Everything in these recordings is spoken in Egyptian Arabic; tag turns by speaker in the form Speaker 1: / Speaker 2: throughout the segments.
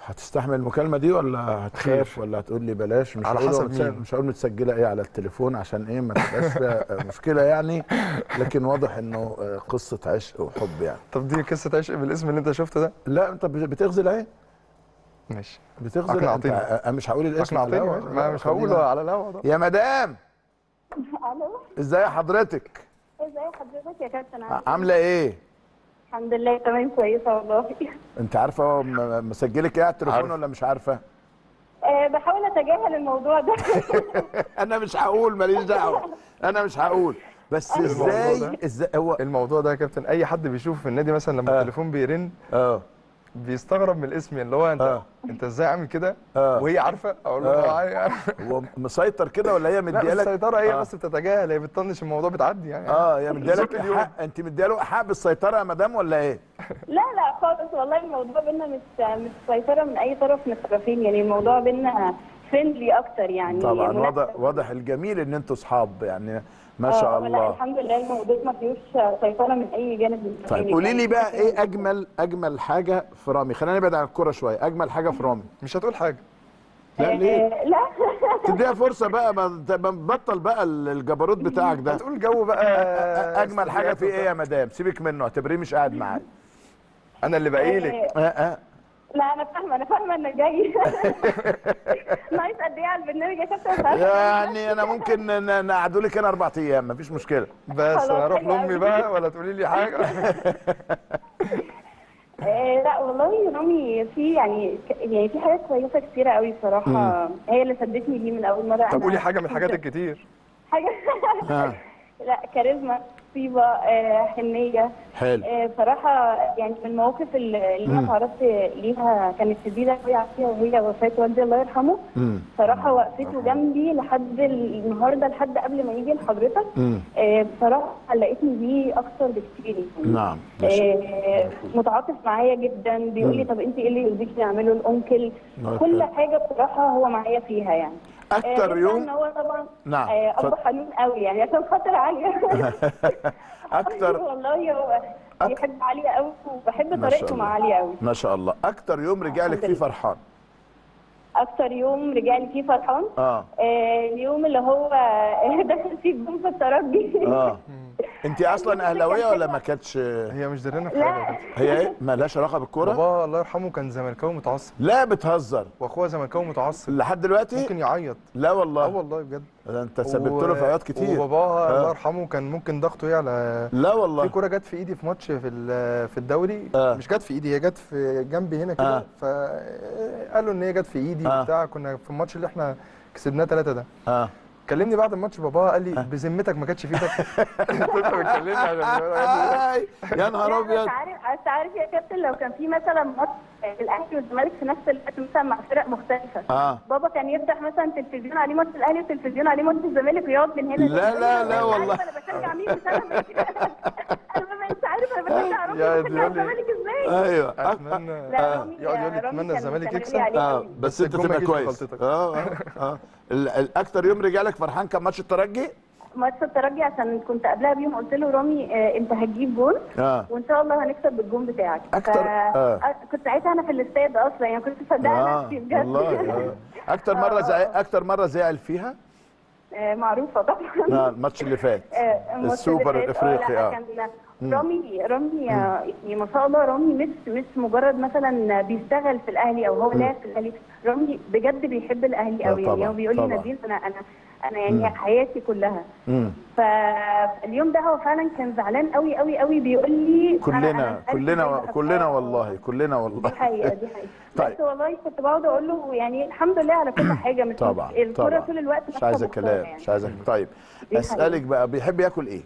Speaker 1: هتستحمل المكالمه دي ولا هتخاف ولا هتقول لي بلاش مش
Speaker 2: على
Speaker 1: هقول
Speaker 2: حسب
Speaker 1: متس-
Speaker 2: مين.
Speaker 1: مش هقول متسجله ايه على التليفون عشان ايه ما تبقاش فيها مشكله يعني لكن واضح انه آه، قصه عشق وحب يعني
Speaker 2: طب دي قصه عشق بالاسم اللي انت شفته ده
Speaker 1: لا انت بتغزل ايه
Speaker 2: ماشي
Speaker 1: بتغزل انت
Speaker 2: أقنعتني.
Speaker 1: آه، مش هقول الاسم على
Speaker 2: اقنعتني
Speaker 1: الهوا.
Speaker 2: ما مش
Speaker 1: خلينا-
Speaker 2: هقوله على الهوا ده
Speaker 1: يا مدام
Speaker 3: الو
Speaker 1: ازاي حضرتك
Speaker 3: ازي حضرتك يا كابتن
Speaker 1: ع- عامله ايه
Speaker 3: الحمد لله تمام كويسه والله
Speaker 1: انت عارفه هو م- مسجلك ايه على التليفون
Speaker 2: عارف.
Speaker 1: ولا مش عارفه
Speaker 3: أه بحاول اتجاهل الموضوع ده
Speaker 1: انا مش هقول ماليش دعوه انا مش هقول بس
Speaker 2: الموضوع
Speaker 1: ازاي
Speaker 2: ده؟
Speaker 1: ازاي هو
Speaker 2: الموضوع ده يا كابتن اي حد بيشوف في النادي مثلا لما
Speaker 1: آه.
Speaker 2: التليفون بيرن
Speaker 1: اه
Speaker 2: بيستغرب من الاسم اللي هو انت
Speaker 1: آه.
Speaker 2: انت ازاي عامل كده
Speaker 1: آه.
Speaker 2: وهي عارفه اقول له
Speaker 1: آه.
Speaker 2: اه عارفة.
Speaker 1: هو مسيطر كده ولا هي
Speaker 2: لا
Speaker 1: مديالك
Speaker 2: بس السيطره هي
Speaker 1: آه.
Speaker 2: بس بتتجاهل هي بتطنش الموضوع بتعدي يعني
Speaker 1: اه هي مديالك
Speaker 2: كل يوم.
Speaker 1: حق انت مدياله حق بالسيطره يا مدام ولا ايه
Speaker 3: لا لا خالص والله الموضوع بينا مش مش سيطره من اي طرف من الطرفين يعني الموضوع بينا فريندلي اكتر يعني
Speaker 1: طبعا
Speaker 3: مناسب.
Speaker 1: واضح واضح الجميل ان انتوا اصحاب يعني ما
Speaker 3: آه،
Speaker 1: شاء
Speaker 3: آه، لا
Speaker 1: الله
Speaker 3: الحمد لله الموضوع ما فيهوش سيطره من اي جانب من
Speaker 1: طيب
Speaker 3: الطرفين
Speaker 1: قولي لي
Speaker 3: يعني.
Speaker 1: بقى ايه اجمل اجمل حاجه في رامي خلينا نبعد عن الكوره شويه اجمل حاجه في رامي
Speaker 2: مش هتقول حاجه
Speaker 1: لا ليه
Speaker 3: آه، لا
Speaker 1: تديها فرصه بقى ما انت ما تبطل بقى الجبروت بتاعك ده
Speaker 2: هتقول جو بقى
Speaker 1: اجمل حاجه في ايه يا مدام سيبك منه اعتبريه مش قاعد معاك
Speaker 2: انا اللي باقي لك
Speaker 3: آه،
Speaker 1: اه اه
Speaker 3: لا انا فاهمه انا فاهمه انك جاي ناقص قد ايه على البرنامج يا كابتن مش عارفة.
Speaker 1: يعني انا ممكن ن- نقعدوا لك هنا اربع ايام مفيش مشكله
Speaker 2: بس
Speaker 3: خلاص،
Speaker 2: انا اروح
Speaker 3: حلو
Speaker 2: لامي
Speaker 3: أوي.
Speaker 2: بقى ولا تقولي لي حاجه
Speaker 3: آه، لا والله رامي في يعني يعني في حاجات كويسه كتيره قوي بصراحه هي اللي شدتني ليه من اول مره
Speaker 2: طب
Speaker 3: أنا
Speaker 2: قولي حاجه من الحاجات
Speaker 3: كنت-
Speaker 2: الكتير
Speaker 3: حاجه
Speaker 1: آه.
Speaker 3: لا كاريزما طيبه آه، حنيه
Speaker 1: حلو
Speaker 3: آه، بصراحه يعني من المواقف اللي اللي انا تعرضت ليها كانت شديده قوي عليها وهي وفاه والدي الله يرحمه
Speaker 1: مم.
Speaker 3: صراحه وقفته جنبي لحد النهارده لحد قبل ما يجي لحضرتك
Speaker 1: مم.
Speaker 3: آه، بصراحه علقتني بيه اكتر بكتير يعني.
Speaker 1: نعم ما شاء
Speaker 3: آه، متعاطف معايا جدا بيقول لي طب انت ايه اللي يرضيك نعمله الانكل
Speaker 1: نعم.
Speaker 3: كل حاجه بصراحه هو معايا فيها يعني
Speaker 1: اكتر
Speaker 3: آه، غير بقى
Speaker 1: يوم
Speaker 3: ان هو طبعا
Speaker 1: نعم.
Speaker 3: آه، اب
Speaker 1: اتفضل.
Speaker 3: حنون قوي يعني عشان خاطر عليا
Speaker 1: اكتر
Speaker 3: والله هو بيحب عليا قوي وبحب
Speaker 1: ما شاء
Speaker 3: طريقته
Speaker 1: الله.
Speaker 3: مع عليا قوي
Speaker 1: ما شاء الله اكتر يوم رجع لك فيه فرحان
Speaker 3: اكتر يوم رجع لي فيه فرحان
Speaker 1: اه
Speaker 3: آه، اليوم اللي هو دخل فيه الجون في الترجي
Speaker 1: اه انت اصلا اهلاويه ولا ما كانتش
Speaker 2: هي مش دارينا في
Speaker 3: لا.
Speaker 2: حاجه
Speaker 1: هي ايه مالهاش علاقه بالكوره
Speaker 2: بابا الله يرحمه كان زملكاوي متعصب
Speaker 1: لا بتهزر
Speaker 2: واخويا زملكاوي متعصب
Speaker 1: لحد دلوقتي
Speaker 2: ممكن يعيط
Speaker 1: لا
Speaker 2: اه
Speaker 1: والله
Speaker 2: والله بجد
Speaker 1: ده انت سببت له في عياط كتير
Speaker 2: وباباها
Speaker 1: آه.
Speaker 2: الله يرحمه كان ممكن ضغطه يعلى
Speaker 1: لا
Speaker 2: في
Speaker 1: والله
Speaker 2: كوره جت في ايدي في ماتش في ال- في الدوري
Speaker 1: آه.
Speaker 2: مش جت في ايدي هي جت في جنبي هنا كده
Speaker 1: آه.
Speaker 2: فقالوا ان هي جت في ايدي
Speaker 1: آه.
Speaker 2: وبتاع كنا في الماتش اللي احنا كسبناه ثلاثة ده
Speaker 1: اه
Speaker 2: كلمني بعد الماتش بابا قال لي بذمتك ما كانتش في ايدك انت بتكلمني عشان
Speaker 1: آي، يا نهار
Speaker 3: لا،
Speaker 1: ابيض
Speaker 3: بس عارف بس عارف يا كابتن لو كان في مثلا ماتش الاهلي والزمالك في نفس الوقت مثلا مع فرق مختلفه
Speaker 1: اه
Speaker 3: بابا كان يفتح مثلا تلفزيون عليه ماتش الاهلي وتلفزيون عليه ماتش الزمالك ويقعد من هنا
Speaker 1: لا، لا، لا
Speaker 3: أنا
Speaker 1: والله.
Speaker 3: عارفة انا بشجع مين مش انا انا ما انت عارف انا بشجع رامي
Speaker 2: يا
Speaker 3: بشجع
Speaker 2: ديولي.
Speaker 3: الزمالك ازاي
Speaker 1: ايوه
Speaker 2: اتمنى
Speaker 3: لا رامي
Speaker 2: يقعد يقول لي
Speaker 3: رامي
Speaker 2: اتمنى
Speaker 3: كان-
Speaker 2: الزمالك
Speaker 3: كان
Speaker 2: يكسب.
Speaker 3: غالي عليه
Speaker 1: اه
Speaker 3: قوي.
Speaker 1: بس
Speaker 2: بس
Speaker 1: انت
Speaker 2: الجون ما
Speaker 1: تبقى
Speaker 2: يجيش
Speaker 1: كويس
Speaker 2: بغلطتك.
Speaker 1: اه اه اه ال- الاكتر يوم رجع لك فرحان كان ماتش الترجي
Speaker 3: ماتش الترجي عشان كنت قبلها بيوم قلت له رامي آه، انت هتجيب جول
Speaker 1: اه
Speaker 3: وان شاء الله هنكسب بالجون بتاعك
Speaker 1: أكتر-
Speaker 3: ف...
Speaker 1: آه.
Speaker 3: آه، كنت ساعتها انا في الاستاد اصلا يعني كنت مصدقه
Speaker 1: اه
Speaker 3: نفسي بجد
Speaker 1: والله آه. اكتر مره
Speaker 3: آه،
Speaker 1: زعل
Speaker 3: آه.
Speaker 1: اكتر مره زعل فيها
Speaker 3: آه، معروفه طبعا
Speaker 1: اه الماتش اللي فات
Speaker 3: آه، الماتش
Speaker 1: السوبر
Speaker 3: اللي فات،
Speaker 1: الافريقي
Speaker 3: لا،
Speaker 1: اه
Speaker 3: كان رامي رامي آه، يعني ما شاء الله رامي مش مش مجرد مثلا بيشتغل في الاهلي او هو لاعب في الاهلي رامي بجد بيحب الاهلي
Speaker 1: آه،
Speaker 3: قوي يعني
Speaker 1: طبعاً،
Speaker 3: هو بيقول لي
Speaker 1: طبعاً.
Speaker 3: نادين انا انا انا يعني حياتي كلها
Speaker 1: مم.
Speaker 3: فاليوم ده هو فعلا كان زعلان قوي قوي قوي بيقول لي أنا- أنا
Speaker 1: كلنا
Speaker 3: مش عارف إزاي
Speaker 1: كلنا
Speaker 3: بحبها.
Speaker 1: كلنا والله كلنا والله
Speaker 3: دي حقيقه دي حقيقه
Speaker 1: طيب.
Speaker 3: بس والله كنت بقعد اقول له يعني الحمد لله على كل حاجه مش
Speaker 1: طبعا
Speaker 3: الكوره
Speaker 1: طبعا
Speaker 3: طول الوقت
Speaker 1: مش
Speaker 3: ماشية
Speaker 1: عايزه
Speaker 3: بخسارة
Speaker 1: كلام
Speaker 3: يعني.
Speaker 1: مش عايزه طيب
Speaker 3: دي
Speaker 1: اسالك بقى بيحب ياكل ايه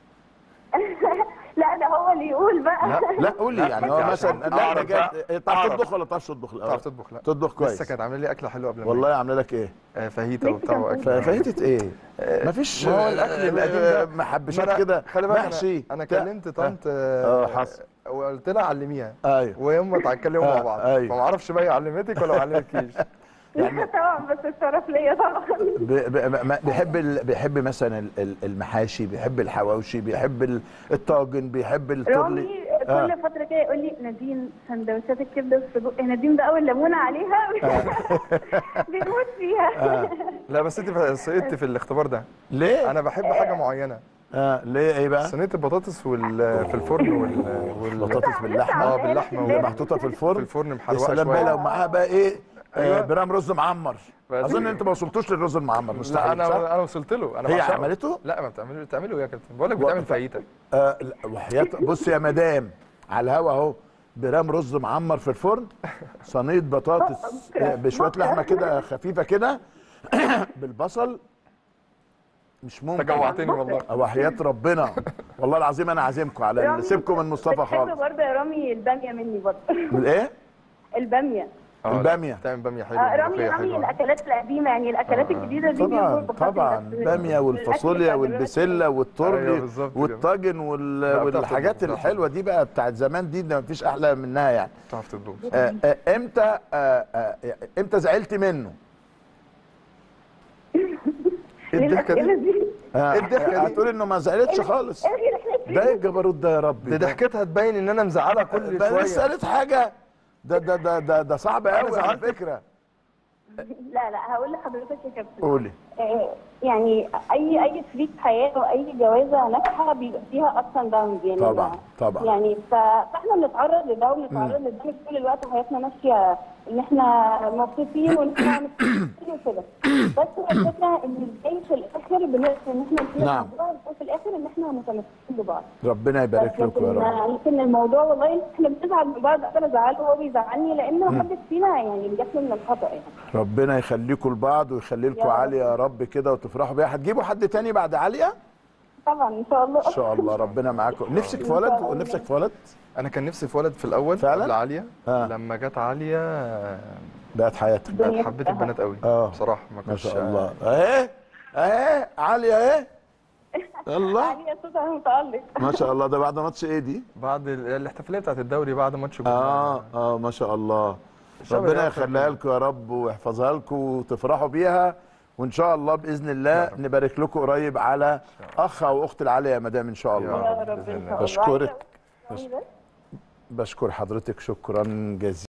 Speaker 3: لا ده هو اللي يقول بقى
Speaker 2: لا
Speaker 1: لا قولي
Speaker 2: لا،
Speaker 1: يعني
Speaker 2: ما
Speaker 1: هو
Speaker 2: انت
Speaker 1: مثلا
Speaker 2: عشان
Speaker 1: لا
Speaker 2: أعرف
Speaker 1: أنا جاي-
Speaker 2: بقى.
Speaker 1: تعرف
Speaker 2: أعرف.
Speaker 1: تطبخ ولا تعرفش تطبخ الاول
Speaker 2: تعرف تطبخ لا
Speaker 1: تطبخ كويس
Speaker 2: لسه كانت عامله لي اكله حلوه قبل ما
Speaker 1: والله عامله لك ايه
Speaker 2: آه، فاهيتا
Speaker 3: ميكس
Speaker 2: وبتاع
Speaker 3: كان
Speaker 2: واكل
Speaker 1: فايتة ايه مفيش
Speaker 2: ما هو الاكل القديم ده
Speaker 1: محبشات
Speaker 2: ما أنا-
Speaker 1: كده
Speaker 2: خلي بالك
Speaker 1: محشي
Speaker 2: انا, أنا
Speaker 1: بتاع.
Speaker 2: كلمت طنط
Speaker 1: اه حصل
Speaker 2: وقلت لها علميها
Speaker 1: ايوه
Speaker 2: وهم اتكلموا مع
Speaker 1: آه،
Speaker 2: بعض
Speaker 1: أيوة.
Speaker 2: فما اعرفش بقى هي علمتك ولا ما علمتكيش
Speaker 1: يعني-
Speaker 3: طبعا بس الشرف ليا طبعا
Speaker 1: ب- ب- ما- بيحب ال- بيحب مثلا ال- ال- المحاشي بيحب الحواوشي بيحب ال- الطاجن بيحب الترلي
Speaker 3: رامي كل فتره كده يقول لي نادين سندوتشات الكبده والسجق يا نادين ده اول ليمونه عليها بنموت فيها
Speaker 2: لا بس انت سقطت في الاختبار ده
Speaker 1: ليه؟
Speaker 2: انا بحب حاجه معينه
Speaker 1: آه ليه ايه بقى؟
Speaker 2: صينيه البطاطس وال في الفرن وال, وال...
Speaker 1: بطاطس باللحمه
Speaker 2: اه باللحمه
Speaker 1: اللي
Speaker 2: وال-
Speaker 1: محطوطه في
Speaker 2: في
Speaker 1: الفرن
Speaker 2: الفرن
Speaker 1: يا
Speaker 2: محروقه
Speaker 1: سلام بقى
Speaker 2: شويه
Speaker 1: لو معاها بقى ايه
Speaker 2: أيوة.
Speaker 1: آه برام رز معمر
Speaker 2: بس.
Speaker 1: اظن انت ما وصلتوش للرز المعمر
Speaker 2: لا
Speaker 1: مستحيل
Speaker 2: انا
Speaker 1: صح؟
Speaker 2: انا وصلت له انا
Speaker 1: هي
Speaker 2: بعشقه.
Speaker 1: عملته؟
Speaker 2: لا ما بتعملوا بتعملوا ايه يا كابتن بقول لك بتعمل فايته
Speaker 1: آه لا، وحياة بص يا مدام على الهوا اهو برام رز معمر في الفرن صينيه بطاطس آه، بشويه لحمه كده خفيفه كده بالبصل مش ممكن
Speaker 2: تجوعتني والله
Speaker 1: وحياة ربنا والله العظيم انا عازمكم على
Speaker 3: رامي،
Speaker 1: سيبكم من مصطفى
Speaker 3: بتحب
Speaker 1: خالص
Speaker 3: برضه يا رامي الباميه مني برضه
Speaker 1: من ايه؟
Speaker 3: الباميه
Speaker 2: آه، لا،
Speaker 1: البامية.
Speaker 2: بتعمل باميه حلوه
Speaker 3: آه رامي
Speaker 2: ملوخية
Speaker 3: رامي
Speaker 2: حلوة.
Speaker 3: الاكلات القديمه يعني الاكلات الجديده دي
Speaker 1: طبعا
Speaker 3: بيقولوا بخاطر
Speaker 1: طبعا
Speaker 3: بس
Speaker 1: الباميه
Speaker 3: الأكل
Speaker 1: والفاصوليا
Speaker 3: بتاع
Speaker 1: والبسله
Speaker 2: أيوة
Speaker 1: والتورلي
Speaker 2: بالظبط كده.
Speaker 1: والطاجن وال-
Speaker 2: لا، بتعرف
Speaker 1: والحاجات
Speaker 2: تطبخ، بتعرف
Speaker 1: الحلوه دي بقى بتاعت زمان دي ده مفيش احلى منها يعني
Speaker 2: تعرف تطبخ
Speaker 1: آه، آه، امتى آه، آه، امتى زعلت منه؟
Speaker 2: ايه الضحكه
Speaker 3: الأسئلة
Speaker 2: دي؟
Speaker 3: دي
Speaker 1: آه،
Speaker 2: إيه الضحكة دي؟
Speaker 1: هتقول انه ما زعلتش خالص
Speaker 3: الغي رحلتي
Speaker 1: ده ايه الجبروت ده يا ربي
Speaker 2: دي ضحكتها تبين ان انا مزعلها كل
Speaker 1: ده لسه
Speaker 2: شويه
Speaker 1: قالت حاجه ده ده ده ده, ده صعب قوي على
Speaker 2: زعلت.
Speaker 1: فكره
Speaker 3: لا لا هقول لحضرتك يا كابتن
Speaker 1: قولي
Speaker 3: آه، يعني اي اي شريك حياه واي جوازه ناجحه بيبقى فيها ابس اند داونز يعني
Speaker 1: طبعا طبعا
Speaker 3: يعني ف- فاحنا بنتعرض لده وبنتعرض لده مش طول الوقت حياتنا ماشيه ان احنا مبسوطين وان احنا مستمتعين وكده بس هو الفكره ان ازاي في الاخر بنقدر ان احنا نسيب
Speaker 1: نعم.
Speaker 3: بعض وفي الاخر ان احنا متمسكين ببعض
Speaker 1: ربنا يبارك
Speaker 3: بس
Speaker 1: لكم يا
Speaker 3: لكن
Speaker 1: رب
Speaker 3: لكن الموضوع والله احنا بنزعل من بعض انا بزعله وهو بيزعلني لان محدش فينا يعني بيخلو من الخطا يعني
Speaker 1: ربنا يخليكم لبعض ويخلي لكم
Speaker 3: يا رب.
Speaker 1: علي يا رب كده وتفرحوا بيها هتجيبوا حد تاني بعد عليا
Speaker 3: طبعا ان شاء الله
Speaker 1: ان شاء الله ربنا معاكم نفسك في ولد ونفسك في ولد
Speaker 2: انا كان نفسي في ولد في الاول
Speaker 1: فعلا؟
Speaker 2: قبل عاليه
Speaker 1: آه.
Speaker 2: لما جت عاليه آه،
Speaker 1: بقت حياتك
Speaker 3: الدنيا
Speaker 2: حبيت
Speaker 3: كلها.
Speaker 2: البنات قوي
Speaker 1: آه.
Speaker 2: بصراحه ما
Speaker 1: ما
Speaker 2: كنتش
Speaker 1: شاء الله اهي اهي عليا اهي الله
Speaker 3: علي صوتها متألق
Speaker 1: ما شاء الله ده بعد ماتش ايه دي
Speaker 2: بعد ال- الاحتفاليه بتاعت الدوري بعد ماتش
Speaker 1: اه اه ما شاء الله
Speaker 2: الشباب
Speaker 1: ربنا
Speaker 2: يعرف
Speaker 1: يخليها لكم يا رب ويحفظها لكم وتفرحوا بيها وان شاء الله باذن الله نبارك لكم قريب على اخ او اخت العاليه يا مدام ان شاء
Speaker 2: يا
Speaker 1: الله
Speaker 3: يا
Speaker 2: رب
Speaker 3: رب
Speaker 2: بإذن
Speaker 3: ان
Speaker 2: الله.
Speaker 3: شاء الله
Speaker 1: بشكرك.
Speaker 3: عايزة أقول بس
Speaker 1: بشكر حضرتك شكرا جزيلا